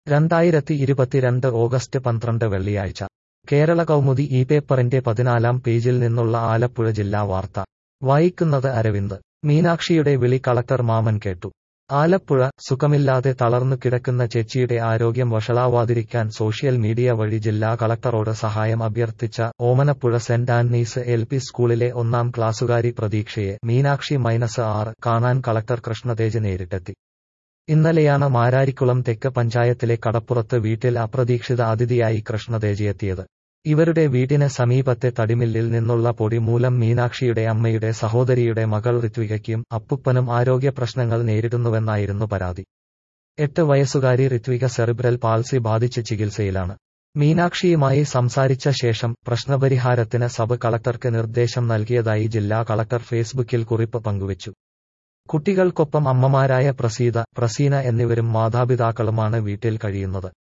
രണ്ടായിരത്തി ഇരുപത്തിരണ്ട് ഓഗസ്റ്റ് പന്ത്രണ്ട് വെള്ളിയാഴ്ച കേരള കൗമുദി ഈ പേപ്പറിന്റെ പതിനാലാം പേജിൽ നിന്നുള്ള ആലപ്പുഴ ജില്ലാ വാർത്ത വായിക്കുന്നത് അരവിന്ദ് മീനാക്ഷിയുടെ വിളി കളക്ടർ മാമൻ കേട്ടു ആലപ്പുഴ സുഖമില്ലാതെ തളർന്നു കിടക്കുന്ന ചേച്ചിയുടെ ആരോഗ്യം വഷളാവാതിരിക്കാൻ സോഷ്യൽ മീഡിയ വഴി ജില്ലാ കളക്ടറോട് സഹായം അഭ്യർത്ഥിച്ച ഓമനപ്പുഴ സെന്റ് ആന്റണീസ് എൽ പി സ്കൂളിലെ ഒന്നാം ക്ലാസുകാരി പ്രതീക്ഷയെ മീനാക്ഷി മൈനസ് ആറ് കാണാൻ കളക്ടർ കൃഷ്ണതേജ് നേരിട്ടെത്തി ഇന്നലെയാണ് മാരാരിക്കുളം തെക്ക് പഞ്ചായത്തിലെ കടപ്പുറത്ത് വീട്ടിൽ അപ്രതീക്ഷിത അതിഥിയായി കൃഷ്ണതേജ് എത്തിയത് ഇവരുടെ വീടിന് സമീപത്തെ തടിമില്ലിൽ നിന്നുള്ള പൊടി മൂലം മീനാക്ഷിയുടെ അമ്മയുടെ സഹോദരിയുടെ മകൾ ഋത്വികയ്ക്കും അപ്പുപ്പനും ആരോഗ്യ പ്രശ്നങ്ങൾ നേരിടുന്നുവെന്നായിരുന്നു പരാതി എട്ട് വയസ്സുകാരി ഋത്വിക സെറിബ്രൽ പാൾസി ബാധിച്ച് ചികിത്സയിലാണ് മീനാക്ഷിയുമായി സംസാരിച്ച ശേഷം പ്രശ്നപരിഹാരത്തിന് സബ് കളക്ടർക്ക് നിർദ്ദേശം നൽകിയതായി ജില്ലാ കളക്ടർ ഫേസ്ബുക്കിൽ കുറിപ്പ് പങ്കുവച്ചു കുട്ടികൾക്കൊപ്പം അമ്മമാരായ പ്രസീത പ്രസീന എന്നിവരും മാതാപിതാക്കളുമാണ് വീട്ടിൽ കഴിയുന്നത്